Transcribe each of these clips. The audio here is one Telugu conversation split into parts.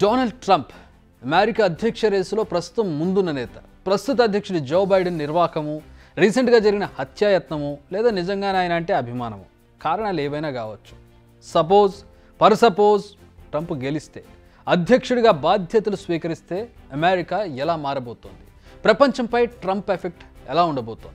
డొనాల్డ్ ట్రంప్ అమెరికా అధ్యక్ష రేసులో ప్రస్తుతం ముందున్న నేత ప్రస్తుత అధ్యక్షుడు జో బైడెన్ నిర్వాకము రీసెంట్గా జరిగిన హత్యాయత్నము లేదా నిజంగానే ఆయన అంటే అభిమానము కారణాలు ఏవైనా కావచ్చు సపోజ్ పర్ సపోజ్ ట్రంప్ గెలిస్తే అధ్యక్షుడిగా బాధ్యతలు స్వీకరిస్తే అమెరికా ఎలా మారబోతోంది ప్రపంచంపై ట్రంప్ ఎఫెక్ట్ ఎలా ఉండబోతోంది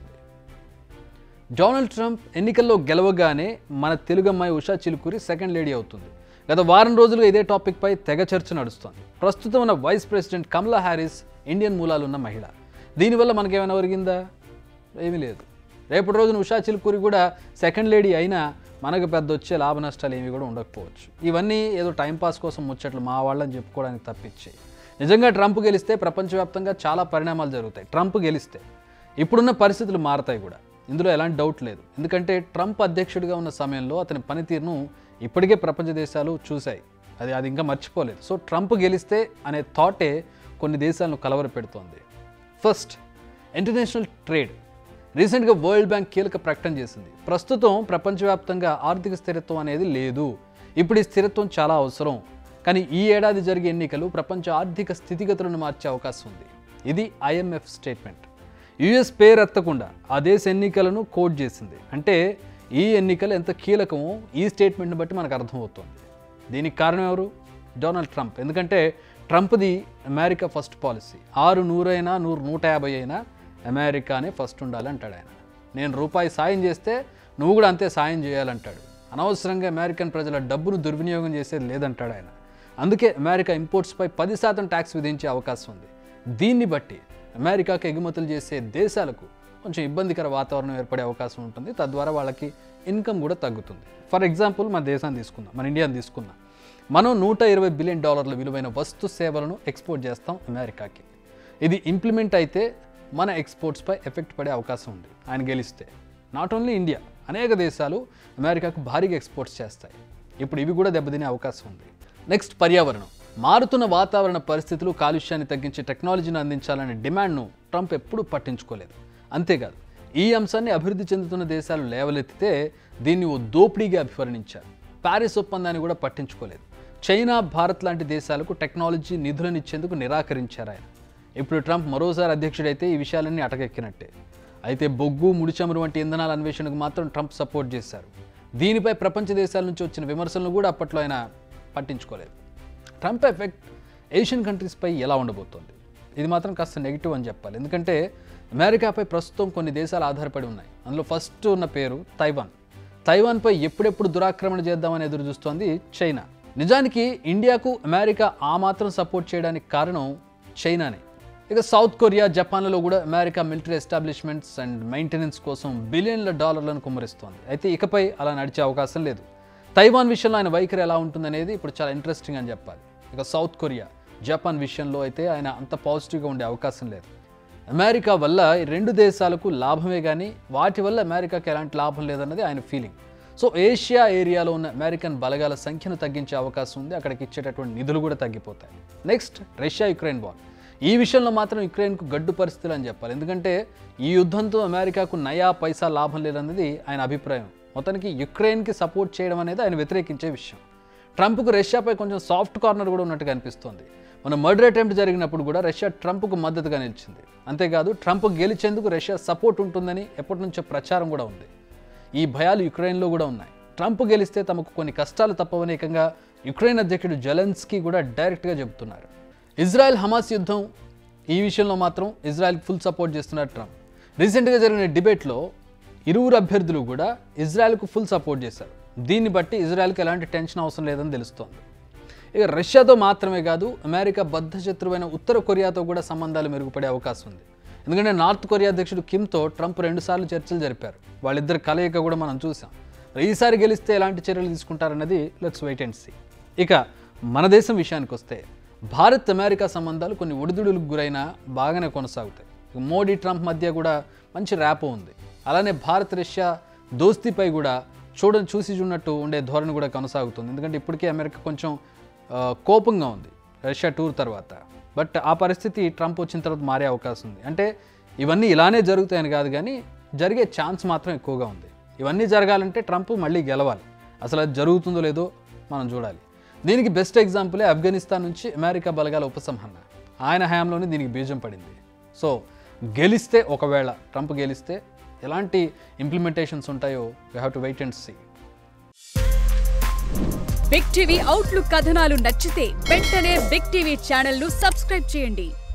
డొనాల్డ్ ట్రంప్ ఎన్నికల్లో గెలవగానే మన తెలుగు అమ్మాయి ఉషా చిలుకూరి సెకండ్ లేడీ అవుతుంది గత వారం రోజులుగా ఇదే టాపిక్పై తెగ చర్చ నడుస్తోంది ప్రస్తుతం ఉన్న vice president Kamala Harris Indian మూలాలున్న మహిళ దీనివల్ల మనకేమైనా ఒరిగిందా ఏమీ లేదు రేపటి రోజున ఉషా చిలుకూరి కూడా సెకండ్ లేడీ అయినా మనకు పెద్ద వచ్చే లాభ నష్టాలు ఏమి కూడా ఉండకపోవచ్చు ఇవన్నీ ఏదో టైంపాస్ కోసం ముచ్చట్లు మా వాళ్ళని చెప్పుకోవడానికి తప్పించి నిజంగా ట్రంప్ గెలిస్తే ప్రపంచవ్యాప్తంగా చాలా పరిణామాలు జరుగుతాయి ట్రంప్ గెలిస్తే ఇప్పుడున్న పరిస్థితులు మారతాయి కూడా ఇందులో ఎలాంటి డౌట్ లేదు ఎందుకంటే ట్రంప్ అధ్యక్షుడిగా ఉన్న సమయంలో అతని పనితీరును ఇప్పటికే ప్రపంచ దేశాలు చూశాయి అది అది ఇంకా మర్చిపోలేదు సో ట్రంప్ గెలిస్తే అనే థాటే కొన్ని దేశాలను కలవర పెడుతోంది ఫస్ట్ ఇంటర్నేషనల్ ట్రేడ్ రీసెంట్గా వరల్డ్ బ్యాంక్ కీలక ప్రకటన చేసింది ప్రస్తుతం ప్రపంచవ్యాప్తంగా ఆర్థిక స్థిరత్వం అనేది లేదు ఇప్పుడు ఈ స్థిరత్వం చాలా అవసరం కానీ ఈ ఏడాది జరిగే ఎన్నికలు ప్రపంచ ఆర్థిక స్థితిగతులను మార్చే అవకాశం ఉంది ఇది ఐఎంఎఫ్ స్టేట్మెంట్ యుఎస్ పేరెత్తకుండా ఆ దేశ ఎన్నికలను కోడ్ చేసింది అంటే ఈ ఎన్నికలు ఎంత కీలకమో ఈ స్టేట్మెంట్ని బట్టి మనకు అర్థమవుతుంది దీనికి కారణం ఎవరు డొనాల్డ్ ట్రంప్ ఎందుకంటే ట్రంప్ది అమెరికా ఫస్ట్ పాలసీ ఆరు నూరైనా నూరు నూట యాభై అయినా అమెరికానే ఫస్ట్ ఉండాలి అంటాడు ఆయన నేను రూపాయి సాయం చేస్తే నువ్వు కూడా అంతే సాయం చేయాలంటాడు అనవసరంగా అమెరికన్ ప్రజల డబ్బును దుర్వినియోగం చేసేది లేదంటాడు ఆయన అందుకే అమెరికా ఇంపోర్ట్స్పై పది శాతం ట్యాక్స్ విధించే అవకాశం ఉంది దీన్ని బట్టి అమెరికాకు ఎగుమతులు చేసే దేశాలకు కొంచెం ఇబ్బందికర వాతావరణం ఏర్పడే అవకాశం ఉంటుంది తద్వారా వాళ్ళకి ఇన్కమ్ కూడా తగ్గుతుంది ఫర్ ఎగ్జాంపుల్ మన దేశాన్ని తీసుకుందాం మన ఇండియాని తీసుకుందాం మనం నూట ఇరవై బిలియన్ డాలర్ల విలువైన వస్తు సేవలను ఎక్స్పోర్ట్ చేస్తాం అమెరికాకి ఇది ఇంప్లిమెంట్ అయితే మన ఎక్స్పోర్ట్స్పై ఎఫెక్ట్ పడే అవకాశం ఉంది ఆయన గెలిస్తే నాట్ ఓన్లీ ఇండియా అనేక దేశాలు అమెరికాకు భారీగా ఎక్స్పోర్ట్స్ చేస్తాయి ఇప్పుడు ఇవి కూడా దెబ్బతినే అవకాశం ఉంది నెక్స్ట్ పర్యావరణం మారుతున్న వాతావరణ పరిస్థితులు కాలుష్యాన్ని తగ్గించే టెక్నాలజీని అందించాలనే డిమాండ్ను ట్రంప్ ఎప్పుడూ పట్టించుకోలేదు అంతేకాదు ఈ అంశాన్ని అభివృద్ధి చెందుతున్న దేశాలు లేవలెత్తితే దీన్ని ఓ దోపిడీగా అభివర్ణించారు ప్యారిస్ ఒప్పందాన్ని కూడా పట్టించుకోలేదు చైనా భారత్ లాంటి దేశాలకు టెక్నాలజీ నిధులను ఇచ్చేందుకు నిరాకరించారు ఆయన ఇప్పుడు ట్రంప్ మరోసారి అధ్యక్షుడైతే ఈ విషయాలన్నీ అటకెక్కినట్టే అయితే బొగ్గు ముడిచమురు వంటి ఇంధనాల అన్వేషణకు మాత్రం ట్రంప్ సపోర్ట్ చేశారు దీనిపై ప్రపంచ దేశాల నుంచి వచ్చిన విమర్శలను కూడా అప్పట్లో ఆయన పట్టించుకోలేదు ట్రంప్ ఎఫెక్ట్ ఏషియన్ కంట్రీస్పై ఎలా ఉండబోతోంది ఇది మాత్రం కాస్త నెగిటివ్ అని చెప్పాలి ఎందుకంటే అమెరికాపై ప్రస్తుతం కొన్ని దేశాలు ఆధారపడి ఉన్నాయి అందులో ఫస్ట్ ఉన్న పేరు తైవాన్ తైవాన్పై ఎప్పుడెప్పుడు దురాక్రమణ చేద్దామని ఎదురు చూస్తోంది చైనా నిజానికి ఇండియాకు అమెరికా ఆ మాత్రం సపోర్ట్ చేయడానికి కారణం చైనానే ఇక సౌత్ కొరియా జపాన్లలో కూడా America military establishments and maintenance కోసం బిలియన్ల డాలర్లను కుమ్మరిస్తోంది అయితే ఇకపై అలా నడిచే అవకాశం లేదు తైవాన్ విషయంలో ఆయన వైఖరి ఎలా ఉంటుందనేది ఇప్పుడు చాలా ఇంట్రెస్టింగ్ అని చెప్పాలి ఇక సౌత్ కొరియా జపాన్ విషయంలో అయితే ఆయన అంత పాజిటివ్గా ఉండే అవకాశం లేదు అమెరికా వల్ల ఈ రెండు దేశాలకు లాభమే కానీ వాటి వల్ల అమెరికాకి ఎలాంటి లాభం లేదన్నది ఆయన ఫీలింగ్ సో ఏషియా ఏరియాలో ఉన్న అమెరికన్ బలగాల సంఖ్యను తగ్గించే అవకాశం ఉంది అక్కడికి ఇచ్చేటటువంటి నిధులు కూడా తగ్గిపోతాయి నెక్స్ట్ రష్యా యుక్రెయిన్ వార్ ఈ విషయంలో మాత్రం యుక్రెయిన్కు గడ్డు పరిస్థితులు అని చెప్పాలి ఎందుకంటే ఈ యుద్ధంతో అమెరికాకు నయా పైసా లాభం లేదన్నది ఆయన అభిప్రాయం మొత్తానికి యుక్రెయిన్కి సపోర్ట్ చేయడం అనేది ఆయన వ్యతిరేకించే విషయం ట్రంప్కు రష్యాపై కొంచెం సాఫ్ట్ కార్నర్ కూడా ఉన్నట్టుగా అనిపిస్తోంది మన మర్డర్ అటెంప్ట్ జరిగినప్పుడు కూడా రష్యా ట్రంప్కు మద్దతుగా నిలిచింది అంతేకాదు ట్రంప్ గెలిచేందుకు రష్యా సపోర్ట్ ఉంటుందని ఎప్పటి నుంచో ప్రచారం కూడా ఉంది ఈ భయాలు యుక్రెయిన్లో కూడా ఉన్నాయి ట్రంప్ గెలిస్తే తమకు కొన్ని కష్టాలు తప్పవని ఏకంగా యుక్రెయిన్ అధ్యక్షుడు జెలెన్స్కీ కూడా డైరెక్ట్గా చెబుతున్నారు ఇజ్రాయెల్ హమాస్ యుద్ధం ఈ విషయంలో మాత్రం ఇజ్రాయెల్కి ఫుల్ సపోర్ట్ చేస్తున్నారు ట్రంప్ రీసెంట్గా జరిగిన డిబేట్లో ఇరువురు అభ్యర్థులు కూడా ఇజ్రాయెల్కు ఫుల్ సపోర్ట్ చేశారు దీన్ని బట్టి ఇజ్రాయెల్కి ఎలాంటి టెన్షన్ అవసరం లేదని తెలుస్తోంది ఇక రష్యాతో మాత్రమే కాదు అమెరికా బద్ధ శత్రువైన ఉత్తర కొరియాతో కూడా సంబంధాలు మెరుగుపడే అవకాశం ఉంది ఎందుకంటే నార్త్ కొరియా అధ్యక్షుడు కిమ్తో ట్రంప్ రెండుసార్లు చర్చలు జరిపారు వాళ్ళిద్దరు కలయిక కూడా మనం చూసాం ఈసారి గెలిస్తే ఎలాంటి చర్యలు తీసుకుంటారన్నది లెట్స్ వెయిట్ అండ్ సీ ఇక మన దేశం విషయానికి వస్తే భారత్ అమెరికా సంబంధాలు కొన్ని ఒడిదుడులకు గురైనా బాగానే కొనసాగుతాయి ఇక మోడీ ట్రంప్ మధ్య కూడా మంచి ర్యాపో ఉంది అలానే భారత్ రష్యా దోస్తీపై కూడా చూడని చూసి చూడనట్టు ఉండే ధోరణి కూడా కొనసాగుతుంది ఎందుకంటే ఇప్పటికే అమెరికా కొంచెం ఆ, కోపంగా ఉంది రష్యా టూర్ తర్వాత బట్ ఆ పరిస్థితి ట్రంప్ వచ్చిన తర్వాత మారే అవకాశం ఉంది అంటే ఇవన్నీ ఇలానే జరుగుతాయని కాదు కానీ జరిగే ఛాన్స్ మాత్రం ఎక్కువగా ఉంది ఇవన్నీ జరగాలంటే ట్రంప్ మళ్ళీ గెలవాలి అసలు అది జరుగుతుందో లేదో మనం చూడాలి దీనికి బెస్ట్ ఎగ్జాంపులే ఆఫ్ఘనిస్తాన్ నుంచి అమెరికా బలగాల ఉపసంహరణ ఆయన హయాంలోనే దీనికి బీజం పడింది సో గెలిస్తే ఒకవేళ ట్రంప్ గెలిస్తే ఎలాంటి ఇంప్లిమెంటేషన్స్ ఉంటాయో we have to wait and see Big TV outlook కథనాలు నచ్చితే వెంటనే బిగ్ టీవీ ఛానల్ ను సబ్స్క్రైబ్ చేయండి